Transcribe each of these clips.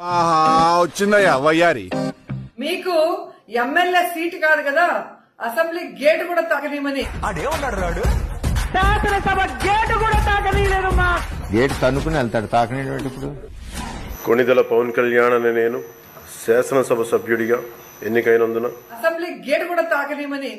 వచ్చిందయ్యా వయ్యారి మీకు ఎమ్మెల్యే సీట్ కాదు కదా అసెంబ్లీ గేట్ కూడా తాకనీమని గేట్ తన్నుకుని వెళ్తాడు తాకనేటువంటి ఇప్పుడు కొణిదెల పవన్ కళ్యాణ్ అనే నేను శాసనసభ సభ్యుడిగా ఎన్నికైనందున అసెంబ్లీ గేట్ కూడా తాకనీమని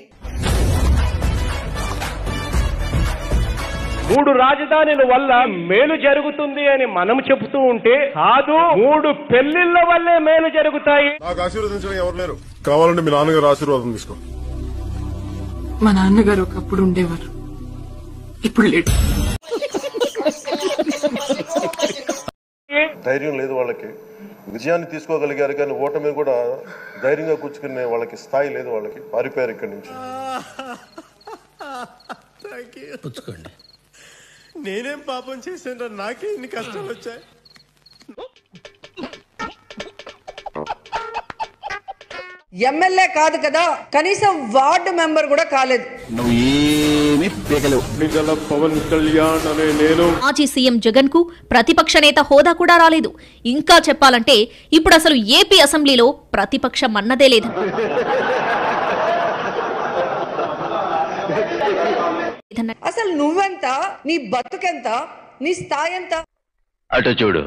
మూడు రాజధానుల వల్ల మేలు జరుగుతుంది అని మనం చెబుతూ ఉంటే కాదు మూడు పెళ్లిళ్ల వల్లే మేలు జరుగుతాయి నాకు ఆశీర్వదించడం ఎవరు లేరు కావాలంటే మీ నాన్నగారు ఆశీర్వాదం తీసుకో మా నాన్నగారు ఒకప్పుడు ఉండేవారు ఇప్పుడు లేడు ధైర్యం లేదు వాళ్ళకి విజయాన్ని తీసుకోగలిగారు కానీ ఓటమి కూడా ధైర్యంగా కూర్చుకునే వాళ్ళకి స్థాయి లేదు వాళ్ళకి పారిపోయారు ఇక్కడి నుంచి నేనేం పాపం చేశాను నాకే ఇన్ని కష్టాలు వచ్చాయి ఎమ్మెల్యే కాదు కదా కనీసం వార్డు మెంబర్ కూడా కాలేదు నువ్వు ఏమి పీకలేవు కొణిదెల పవన్ కళ్యాణ్ అనే నేను మాజీ సీఎం జగన్ కు ప్రతిపక్ష నేత హోదా కూడా రాలేదు ఇంకా చెప్పాలంటే ఇప్పుడు అసలు ఏపీ అసెంబ్లీలో ప్రతిపక్షం అన్నదే లేదు అసలు నువ్వెంత నీ బతుకెంత నీ స్థాయి ఎంత అటు చూడు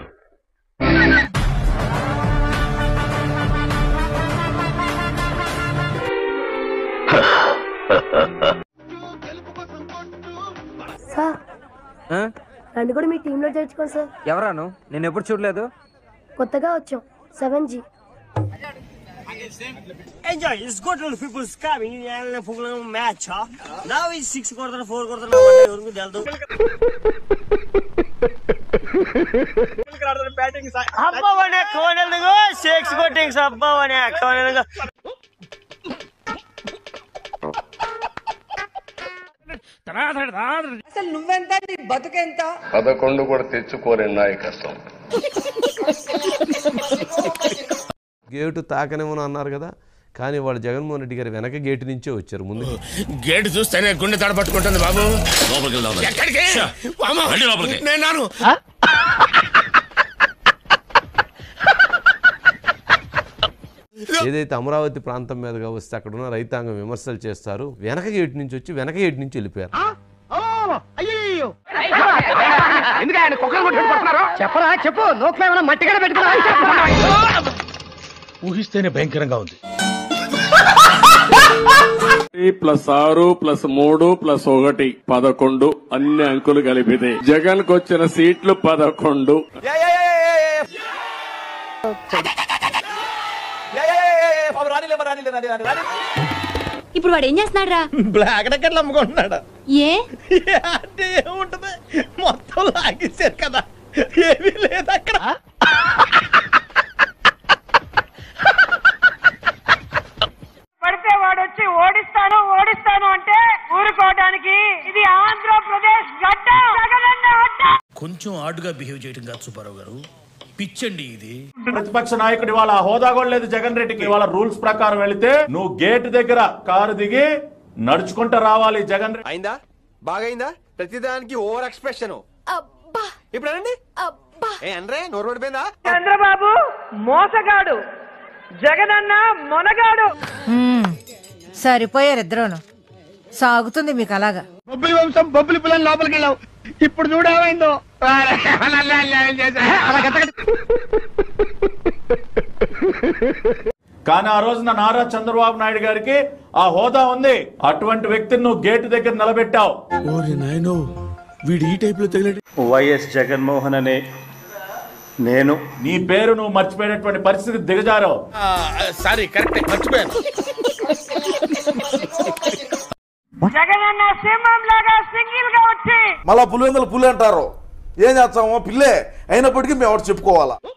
నన్ను కూడా మీ టీంలో చేర్చుకోండి సార్ ఎవరాను నేను ఎప్పుడు చూడలేదు కొత్తగా వచ్చాం seven G enjoy is good peoples coming match నా సిక్స్ కొడతాను ఫోర్ కొడతాను ఎవరికి తెలుదు అబ్బావనే కోనెలుగు సిక్స్ కొట్టింగ్స్ అబ్బావనే కోనెలుగు అసలు నువ్వెంత నీ బతుకెంత పదకొండు కూడా తెచ్చుకోరే నాయకత్వం గేటు తాకనేమని అన్నారు కదా కానీ వాళ్ళు జగన్మోహన్ రెడ్డి గారి వెనక గేటు నుంచే వచ్చారు ముందు గేటు చూస్తేనే గుండె తడపట్టుకుంటుంది బాబు ఎక్కడికి నేను రాను. ఏదైతే అమరావతి ప్రాంతం మీదుగా వస్తే అక్కడ ఉన్న రైతాంగం విమర్శలు చేస్తారు వెనక గేటు నుంచి వచ్చి వెనక గేటు నుంచి వెళ్ళిపోయారు చెప్పరా చెప్పు నోట్లో ఏమైనా మట్టిగా పెట్టుకున్నా ఊహిస్తేనే భయంకరంగా ఉంది ప్లస్ ఆరు ప్లస్ మూడు ప్లస్ ఒకటి పదకొండు అన్ని అంకులు కలిపితే జగన్ కు వచ్చిన సీట్లు పదకొండు ఇప్పుడు వాడు ఏం చేస్తున్నాడు రా బ్లాక్ టికెట్లు అమ్ముకుంటున్నాడు ఏ అంటే ఏముంటది మొత్తం లాగేశారు కదా ఏమీ లేదు అక్కడ పడితే వాడు వచ్చి ఓడిస్తాను ఓడిస్తాను అంటే ఊరుకోవడానికి ఇది ఆంధ్రప్రదేశ్ గడ్డ జగనన్న అడ్డ కొంచెం ఆడుగా బిహేవ్ చేయడం కాదు సుబ్బారావు గారు పిచ్చండి ఇది ప్రతిపక్ష నాయకుడు ఇవాళ హోదా కూడా లేదు జగన్ రెడ్డికి ఇవాళ రూల్స్ ప్రకారం వెళితే నువ్వు గేట్ దగ్గర కారు దిగి నడుచుకుంటూ రావాలి జగన్ రెడ్డి అయిందా బాగైందా ప్రతిదానికి ఓవర్ ఎక్స్ప్రెషన్ ఇప్పుడు అనండి ఏ అనరే నోరు పడిపోయిందా చంద్రబాబు మోసగాడు జగనన్న మొనగాడు సరిపోయారు ఇద్దరును సాగుతుంది మీకు అలాగా బొబ్బిలి వంశం బొబ్బిలి పిల్లలు లోపలికి వెళ్ళావు ఇప్పుడు చూడేమైందో కానీ ఆ రోజున నారా చంద్రబాబు నాయుడు గారికి ఆ హోదా ఉంది అటువంటి వ్యక్తిని నువ్వు గేట్ దగ్గర నిలబెట్టావు వీడు ఈ టైప్ లో తగిలాడు వైఎస్ జగన్మోహన్ అనే నేను నీ పేరు నువ్వు మర్చిపోయినటువంటి పరిస్థితి దిగజారావు సారీ కరెక్ట్ మర్చిపోయాను జగనన్న సింహం లాగా సింగిల్ గా వచ్చి మళ్ళా పులివెందులు పులి అంటారు ఏం చేస్తామో పిల్లే అయినప్పటికీ మేము ఒకటి చెప్పుకోవాలా